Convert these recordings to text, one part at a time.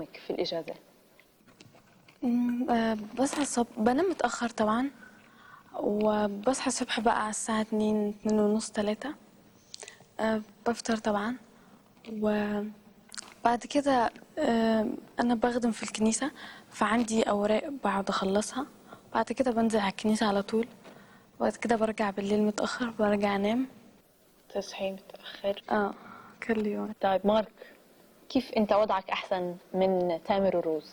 يومك في الاجازه مم، آه، بصحى الصبح بنام متأخر طبعا وبصحى الصبح بقى على الساعة اتنين اتنين ونص تلاتة آه، بفطر طبعا وبعد كده آه، أنا بخدم في الكنيسة فعندي أوراق بقعد أخلصها بعد كده بنزل على الكنيسة على طول وبعد كده برجع بالليل متأخر برجع أنام تصحي متاخر اه كل يوم طيب مارك كيف انت وضعك احسن من تامر وروز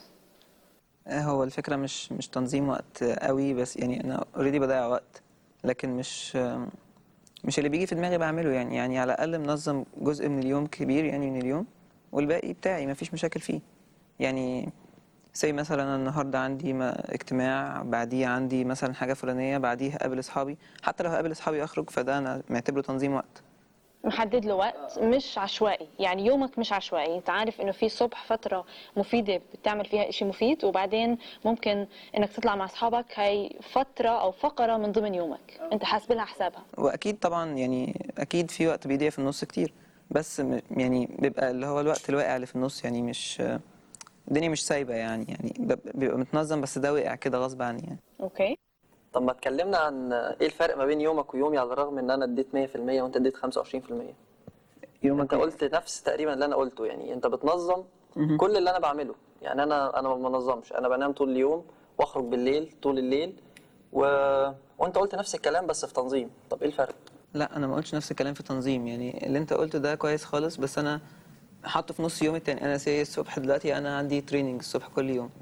هو الفكرة مش مش تنظيم وقت قوي بس يعني أنا اوريدي بضيع وقت لكن مش مش اللي بيجي في دماغي بعمله يعني يعني على الأقل منظم جزء من اليوم كبير يعني من اليوم والباقي بتاعي مفيش مشاكل فيه يعني زي مثلا أنا النهاردة عندي ما- اجتماع بعديه عندي مثلا حاجة فلانية بعديه هقابل أصحابي حتى لو هقابل أصحابي أخرج فده أنا معتبره تنظيم وقت محدد له وقت مش عشوائي يعني يومك مش عشوائي انت عارف انه في الصبح فتره مفيده بتعمل فيها اشي مفيد وبعدين ممكن انك تطلع مع اصحابك هاي فتره او فقره من ضمن يومك انت حاسب لها حسابها واكيد طبعا يعني اكيد في وقت بيضيع في النص كتير بس م- يعني بيبقى اللي هو الوقت الواقع اللي في النص يعني مش الدنيا مش سايبه يعني يعني ب- بيبقى متنظم بس ده وقع كده غصب عني يعني اوكي طب ما اتكلمنا عن ايه الفرق ما بين يومك ويومي على الرغم ان انا اديت 100% وانت اديت 25% يومك انت قلت نفس تقريبا اللي انا قلته يعني انت بتنظم كل اللي انا بعمله يعني انا انا ما بنظمش انا بنام طول اليوم واخرج بالليل طول الليل و... وانت قلت نفس الكلام بس في تنظيم طب ايه الفرق لا انا ما قلتش نفس الكلام في التنظيم يعني اللي انت قلته ده كويس خالص بس انا حاطه في نص يوم التاني انا سي الصبح دلوقتي انا عندي تريننج الصبح كل يوم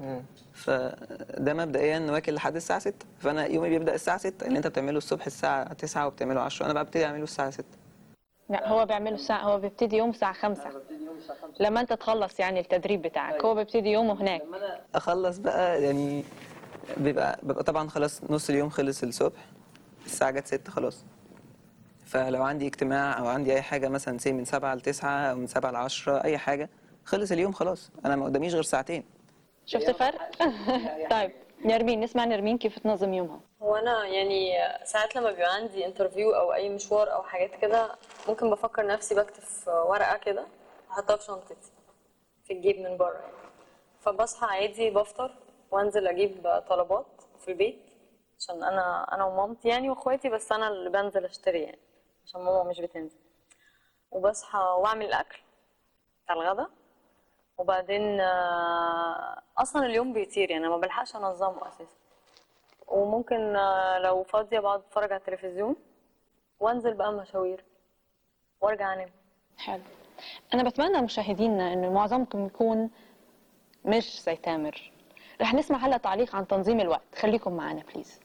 فده مبدئيا واكل لحد الساعه 6 فانا يومي بيبدا الساعه 6 اللي انت بتعمله الصبح الساعه 9 وبتعمله 10 انا بقى ببتدي اعمله الساعه 6 لا هو بيعمله الساعه هو بيبتدي يوم الساعه 5 لما انت تخلص يعني التدريب بتاعك هو بيبتدي يومه هناك اخلص بقى يعني بيبقى ببقى طبعا خلاص نص اليوم خلص الصبح الساعه جت 6 خلاص فلو عندي اجتماع او عندي اي حاجه مثلا سي من 7 ل 9 او من 7 ل 10 اي حاجه خلص اليوم خلاص انا ما قداميش غير ساعتين شفت الفرق طيب نرمين نسمع نرمين كيف تنظم يومها هو انا يعني ساعات لما بيبقى عندي انترفيو او اي مشوار او حاجات كده ممكن بفكر نفسي بكتب في ورقه كده احطها في شنطتي في الجيب من بره يعني فبصحى عادي بفطر وانزل اجيب طلبات في البيت عشان انا انا ومامتي يعني واخواتي بس انا اللي بنزل اشتري يعني عشان ماما مش بتنزل وبصحى واعمل الاكل بتاع الغدا وبعدين آه، اصلا اليوم بيطير يعني ما بلحقش انظمه اساسا وممكن آه، لو فاضيه بقعد اتفرج على التلفزيون وانزل بقى مشاوير وارجع انام حلو انا بتمنى مشاهدينا انه معظمكم يكون مش زي تامر رح نسمع هلا تعليق عن تنظيم الوقت خليكم معنا بليز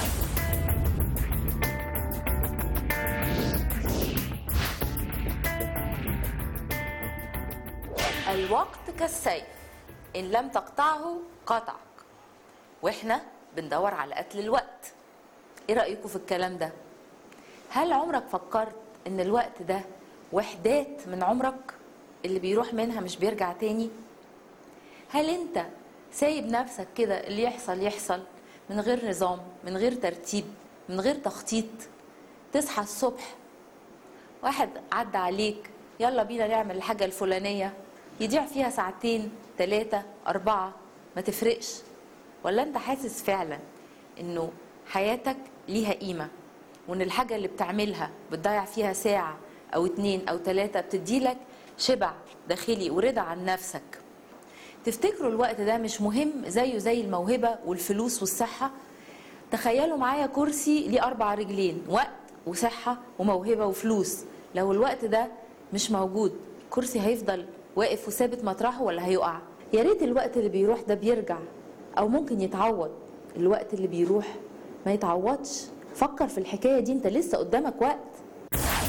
الوقت كالسيف إن لم تقطعه قطعك وإحنا بندور على قتل الوقت إيه رأيكم في الكلام ده؟ هل عمرك فكرت إن الوقت ده وحدات من عمرك اللي بيروح منها مش بيرجع تاني؟ هل أنت سايب نفسك كده اللي يحصل يحصل من غير نظام من غير ترتيب من غير تخطيط تصحى الصبح واحد عدى عليك يلا بينا نعمل الحاجة الفلانية يضيع فيها ساعتين ثلاثة أربعة ما تفرقش ولا أنت حاسس فعلا إنه حياتك ليها قيمة وإن الحاجة اللي بتعملها بتضيع فيها ساعة أو اتنين أو تلاتة بتديلك شبع داخلي ورضا عن نفسك تفتكروا الوقت ده مش مهم زيه زي الموهبة والفلوس والصحة تخيلوا معايا كرسي ليه أربع رجلين وقت وصحة وموهبة وفلوس لو الوقت ده مش موجود كرسي هيفضل واقف وثابت مطرحه ولا هيقع يا ريت الوقت اللي بيروح ده بيرجع أو ممكن يتعوض الوقت اللي بيروح ما يتعوضش فكر في الحكاية دي انت لسه قدامك وقت